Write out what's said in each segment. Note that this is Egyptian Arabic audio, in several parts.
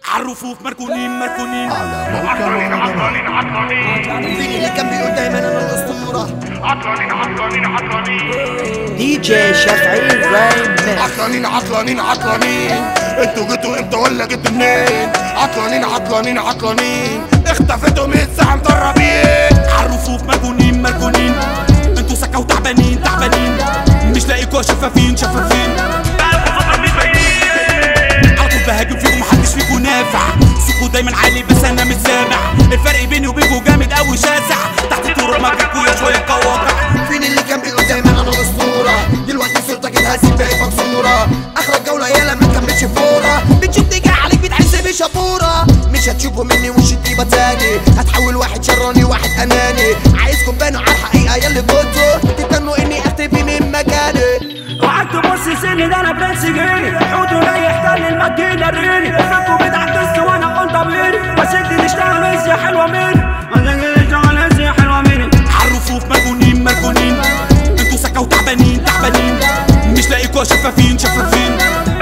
عالرفوف مركونين مركونين على موقع مهرجانات فين اللي كان بيقول دايما انا الاسطوره عطلانين عطلانين عطلانين دي جي شافعي رايم عطلانين عطلانين عطلانين انتوا جيتوا امتى ولا جيتوا منين عطلانين عطلانين عطلانين اختفيتوا من الساعة مدربين عالرفوف مركونين مركونين انتوا سكة وتعبانين تعبانين مش لاقيكوا شفافين شفافين على طول بهاجم فيكم محدش فيكم نافع صوتكوا دايما عالي بس انا مش سامع الفرق بيني وبينكوا جامد قوي شاسع تحت الطرق مكانكوا يا شويه قواقع فين اللي كان بيقول دايما انا الاسطوره دلوقتي صورتك اتهزت بقت مكسوره اخر الجوله يالا ما تكملش فوره بتشوف تيجي عليك بتحس بشبوره مش هتشوفوا مني وش الطيبه تاني هتحول واحد شراني واحد اناني عايزكم بانوا على الحقيقه يا اللي كنتوا تستنوا اني اختفي من مكاني قعدت بص سني ده انا برنس جيني حوته لا يحتل المدينة الريني فكوا بتعكس وانا قلت طبيعي بس انت تشتغل ازاي حلوة مني بس انت تشتغل ازاي حلوة مني عالرفوف مركونين مركونين انتوا سكة وتعبانين تعبانين مش لاقيكوا شفافين شفافين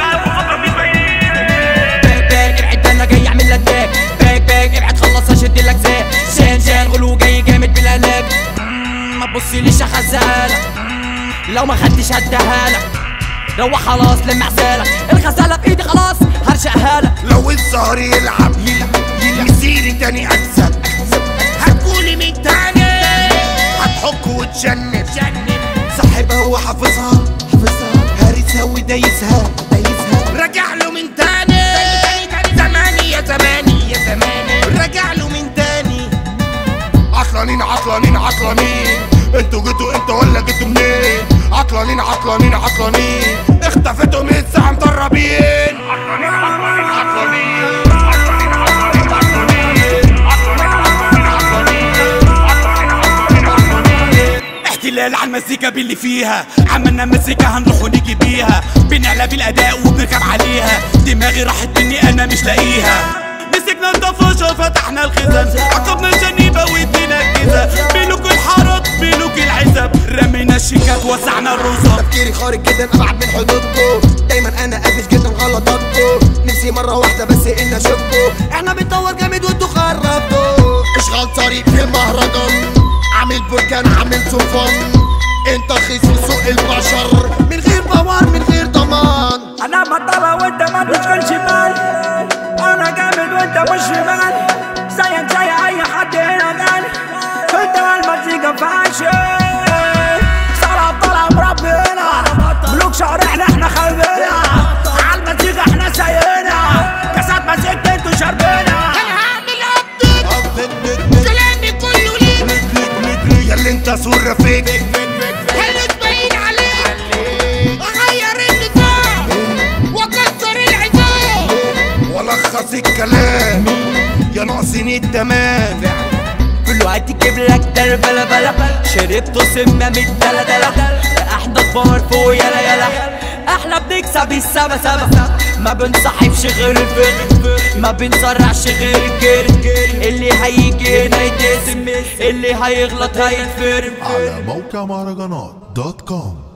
باك باك ابعد انا جاي اعمل لك باك باك باك ابعد خلص اشد لك زاك شان شان غلو جاي جامد بالهلاك مم، ما تبصيليش يا خزانة لو ما خدتش هديها لك روح خلاص لما عسالك الغزالة بايدي خلاص هرشقها لك لو الزهر يلعب يلعب مسيري تاني اكسب هتقولي مين تاني هتحك وتجنب صاحبها هو حافظها حافظها هارسها ودايسها دايسها رجع له من تاني زماني يا زماني يا زماني رجع له من تاني عطلانين عطلانين عطلانين انتوا جيتوا امتى ولا جيتوا منين عطلانين عطلانين عطلانين اختفيتوا من الساعة مدربين عطلانين عطلانين عطلانين عطلانين عطلانين عطلانين عطلانين عطلانين عطلانين احتلال على المزيكا باللي فيها عملنا مزيكا هنروح ونيجي بيها بنعلى بالاداء وبنركب عليها دماغي راحت مني انا مش لاقيها مسكنا الطفاشة فتحنا الخزان عقبنا الجنيبة وادينا الجزا بيلوك الحارات بيلوك العزب رمينا الشيكات وسعنا الرصاص تفكيري خارج جدا ابعد من حدودكم دايما انا قافش جدا غلطاتكم نفسي مره واحده بس ان اشوفكم احنا بنطور جامد وانتوا خربتوا اشغال طريق في المهرجان عامل بركان عامل طوفان انت رخيص في سوق البشر من غير بوار من غير ضمان انا بطلة وانت ما تشغلش بال انا جامد وانت مش في بال زيك زي اي حد هنا قال انت والمزيكا فاشل صلاة طلع مربينا ملوك شوارعنا احنا خربنا عالمزيكا احنا سايقنا كاسات مزيكا انتوا شاربينا كلامي كله ليك يا اللي انت سور رفيق حلو تبين عليك اغير النظام واكسر العظام ولخص الكلام يا ناقصين التمام كله هتجيب لك دربلة بلا شربته سمة من الدلدلة احنا كبار فوق يلا يلا احنا بنكسب السما سما ما بنصاحبش غير الفخ ما بنسرعش غير الجري اللي هيجي هنا يتقسم اللي هيغلط هيتفرم على موقع مهرجانات دوت كوم